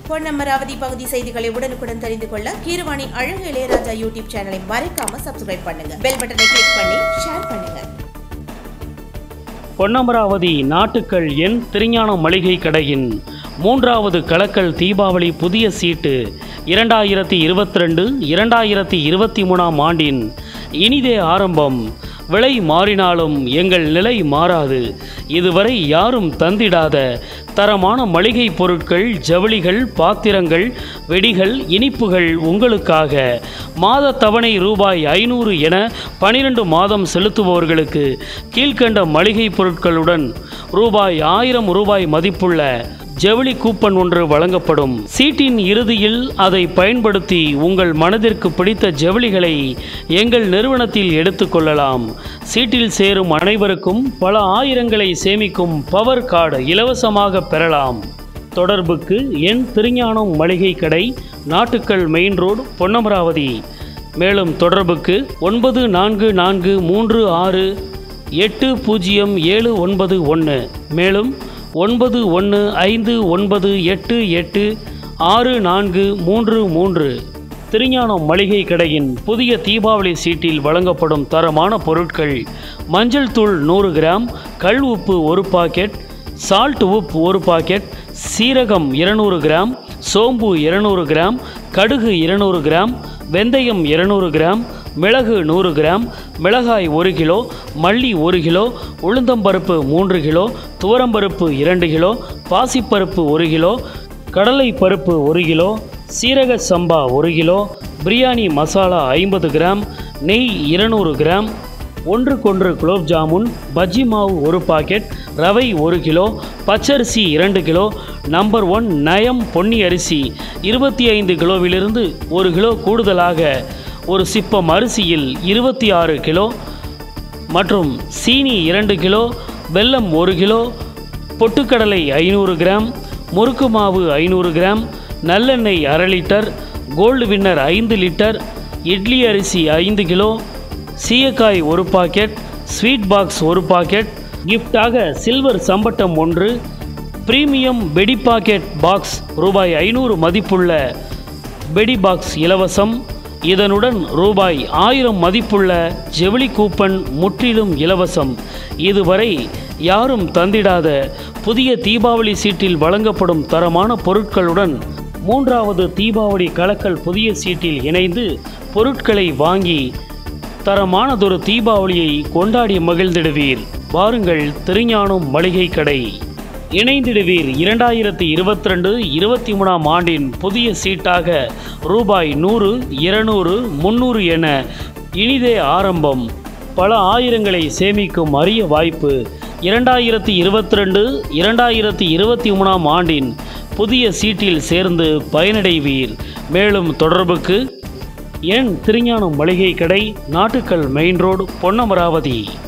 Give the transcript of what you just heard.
பொன்னமராவதி பகுதி செய்திகளை உடனுக்குடன் தெரிந்து கொள்ள கீரவாணி அழகு இளையராஜா யூடியூப் சேனலை மறக்காம சப்ஸ்கிரைப் பண்ணுங்க பெல் பட்டனை கிளிக் பண்ணி ஷேர் பண்ணுங்க பொன்னமராவதி நாட்டுக்கள் என் திருஞான மளிகை கடையின் மூன்றாவது கலக்கல் தீபாவளி புதிய சீட்டு இரண்டாயிரத்தி இருபத்தி ரெண்டு இரண்டாயிரத்தி இருபத்தி மூணாம் ஆண்டின் இனிதே ஆரம்பம் விலை மாறினாலும் எங்கள் நிலை மாறாது இதுவரை யாரும் தந்திடாத தரமான மளிகை பொருட்கள் ஜவுளிகள் பாத்திரங்கள் வெடிகள் இனிப்புகள் உங்களுக்காக மாத தவணை ரூபாய் ஐநூறு என பனிரெண்டு மாதம் செலுத்துபவர்களுக்கு கீழ்க்கண்ட மளிகை பொருட்களுடன் ரூபாய் ஆயிரம் ரூபாய் மதிப்புள்ள ஜவுளி கூப்பன் ஒன்று வழங்கப்படும் சீட்டின் இறுதியில் அதை பயன்படுத்தி உங்கள் மனதிற்கு பிடித்த ஜவுளிகளை எங்கள் நிறுவனத்தில் எடுத்துக்கொள்ளலாம் சீட்டில் சேரும் அனைவருக்கும் பல ஆயிரங்களை சேமிக்கும் பவர் கார்டு இலவசமாக பெறலாம் தொடர்புக்கு என் திருஞானம் மளிகை கடை நாட்டுக்கல் மெயின் ரோடு பொன்னமராவதி மேலும் தொடர்புக்கு ஒன்பது நான்கு நான்கு மூன்று ஆறு எட்டு பூஜ்ஜியம் ஏழு ஒன்பது ஒன்று மேலும் ஒன்பது ஒன்று ஐந்து ஒன்பது எட்டு எட்டு ஆறு நான்கு மூன்று மூன்று திருஞானம் மளிகை கடையின் புதிய தீபாவளி சீட்டில் வழங்கப்படும் தரமான பொருட்கள் மஞ்சள் தூள் நூறு கிராம் கல் உப்பு ஒரு பாக்கெட் சால்ட் உப்பு ஒரு பாக்கெட் சீரகம் இருநூறு கிராம் சோம்பு இருநூறு கிராம் கடுகு இருநூறு கிராம் வெந்தயம் இருநூறு கிராம் மிளகு நூறு கிராம் மிளகாய் ஒரு கிலோ மல்லி ஒரு கிலோ உளுந்தம்பருப்பு மூன்று கிலோ துவரம்பருப்பு இரண்டு கிலோ பாசிப்பருப்பு ஒரு கிலோ கடலை பருப்பு ஒரு கிலோ சீரக சம்பா ஒரு கிலோ பிரியாணி மசாலா ஐம்பது கிராம் நெய் இருநூறு கிராம் ஒன்றுக்கொன்று குலோப் ஜாமுன் பஜ்ஜி மாவு ஒரு பாக்கெட் ரவை ஒரு கிலோ பச்சரிசி இரண்டு கிலோ நம்பர் ஒன் நயம் பொன்னி அரிசி இருபத்தி ஐந்து கிலோவிலிருந்து ஒரு கிலோ கூடுதலாக ஒரு சிப்பம் அரிசியில் இருபத்தி ஆறு கிலோ மற்றும் சீனி இரண்டு கிலோ வெல்லம் ஒரு கிலோ பொட்டுக்கடலை ஐநூறு கிராம் முறுக்கு மாவு ஐநூறு கிராம் நல்லெண்ணெய் அரை லிட்டர் கோல்டு வின்னர் ஐந்து லிட்டர் இட்லி அரிசி ஐந்து கிலோ சீயக்காய் ஒரு பாக்கெட் ஸ்வீட் பாக்ஸ் ஒரு பாக்கெட் கிஃப்டாக சில்வர் சம்பட்டம் ஒன்று பிரீமியம் பெடி பாக்கெட் பாக்ஸ் ரூபாய் ஐநூறு மதிப்புள்ள பெடி பாக்ஸ் இலவசம் இதனுடன் ரூபாய் ஆயிரம் மதிப்புள்ள ஜெவுளி கூப்பன் முற்றிலும் இலவசம் இதுவரை யாரும் தந்திடாத புதிய தீபாவளி சீட்டில் வழங்கப்படும் தரமான பொருட்களுடன் மூன்றாவது தீபாவளி கலக்கல் புதிய சீட்டில் இணைந்து பொருட்களை வாங்கி தரமானதொரு தீபாவளியை கொண்டாடி மகிழ்ந்திடுவீர் வாருங்கள் திருஞானம் மளிகை கடை இணைந்திடுவீர் இரண்டாயிரத்தி இருபத்தி ரெண்டு இருபத்தி மூணாம் ஆண்டின் புதிய சீட்டாக ரூபாய் நூறு இருநூறு முந்நூறு என இனிதே ஆரம்பம் பல ஆயிரங்களை சேமிக்கும் அரிய வாய்ப்பு இரண்டாயிரத்தி இருபத்தி ரெண்டு இரண்டாயிரத்தி இருபத்தி மூணாம் ஆண்டின் புதிய சீட்டில் சேர்ந்து பயனடைவீர் மேலும் தொடர்புக்கு என் திருஞானம் மளிகை கடை நாட்டுக்கல் மெயின் ரோடு பொன்னமராவதி